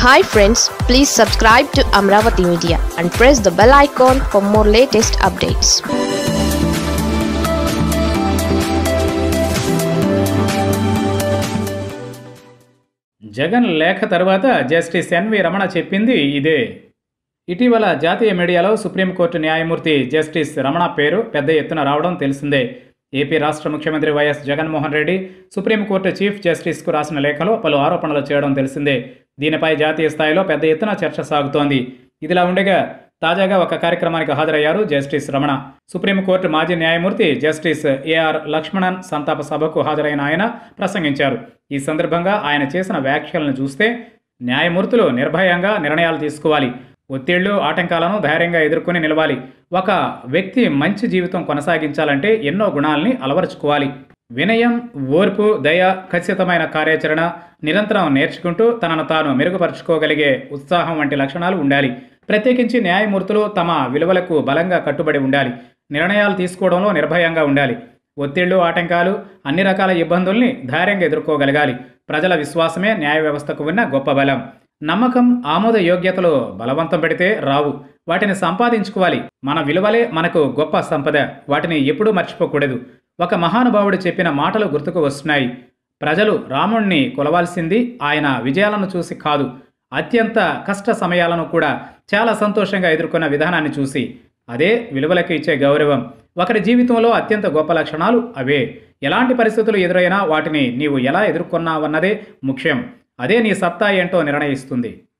hi friends please subscribe to Amaravati media and press the bell icon for more latest updates Jagan లేఖ తరువాత justice N V Ramana చెప్పింది ఇదే ఇటీవల జాతీయ మీడియాలో సుప్రీంకోర్టు న్యాయమూర్తి జస్టిస్ రమణ పేరు పెద్ద ఎత్తున రావడం తెలిసిందే ఏపీ రాష్ట్ర ముఖ్యమంత్రి వైఎస్ జగన్మోహన్ రెడ్డి సుప్రీంకోర్టు చీఫ్ జస్టిస్కు రాసిన లేఖలో పలు ఆరోపణలు చేయడం తెలిసిందే దీనిపై జాతీయ స్థాయిలో పెద్ద ఎత్తున చర్చ సాగుతోంది ఇదిలా ఉండగా తాజాగా ఒక కార్యక్రమానికి హాజరయ్యారు జస్టిస్ రమణ సుప్రీంకోర్టు మాజీ న్యాయమూర్తి జస్టిస్ ఏఆర్ లక్ష్మణన్ సంతాప సభకు హాజరైన ఆయన ప్రసంగించారు ఈ సందర్భంగా ఆయన చేసిన వ్యాఖ్యలను చూస్తే న్యాయమూర్తులు నిర్భయంగా నిర్ణయాలు తీసుకోవాలి ఒత్తిళ్లు ఆటంకాలను ధైర్యంగా ఎదుర్కొని నిలవాలి ఒక వ్యక్తి మంచి జీవితం కొనసాగించాలంటే ఎన్నో గుణాలని అలవరుచుకోవాలి వినయం ఓర్పు దయ ఖచ్చితమైన కార్యాచరణ నిరంతరం నేర్చుకుంటూ తనను తాను మెరుగుపరుచుకోగలిగే ఉత్సాహం వంటి లక్షణాలు ఉండాలి ప్రత్యేకించి న్యాయమూర్తులు తమ విలువలకు బలంగా కట్టుబడి ఉండాలి నిర్ణయాలు తీసుకోవడంలో నిర్భయంగా ఉండాలి ఒత్తిళ్లు ఆటంకాలు అన్ని రకాల ఇబ్బందుల్ని ధైర్యంగా ఎదుర్కోగలగాలి ప్రజల విశ్వాసమే న్యాయ వ్యవస్థకు ఉన్న గొప్ప బలం నమ్మకం ఆమోద యోగ్యతలు బలవంతం పెడితే రావు వాటిని సంపాదించుకోవాలి మన విలువలే మనకు గొప్ప సంపద వాటిని ఎప్పుడూ మర్చిపోకూడదు ఒక మహానుభావుడు చెప్పిన మాటలు గుర్తుకు వస్తున్నాయి ప్రజలు రాముణ్ణి కొలవాల్సింది ఆయన విజయాలను చూసి కాదు అత్యంత కష్ట సమయాలను కూడా చాలా సంతోషంగా ఎదుర్కొన్న విధానాన్ని చూసి అదే విలువలకు ఇచ్చే గౌరవం ఒకరి జీవితంలో అత్యంత గొప్ప లక్షణాలు అవే ఎలాంటి పరిస్థితులు ఎదురైనా వాటిని నీవు ఎలా ఎదుర్కొన్నావన్నదే ముఖ్యం అదే నీ సత్తా ఏంటో నిర్ణయిస్తుంది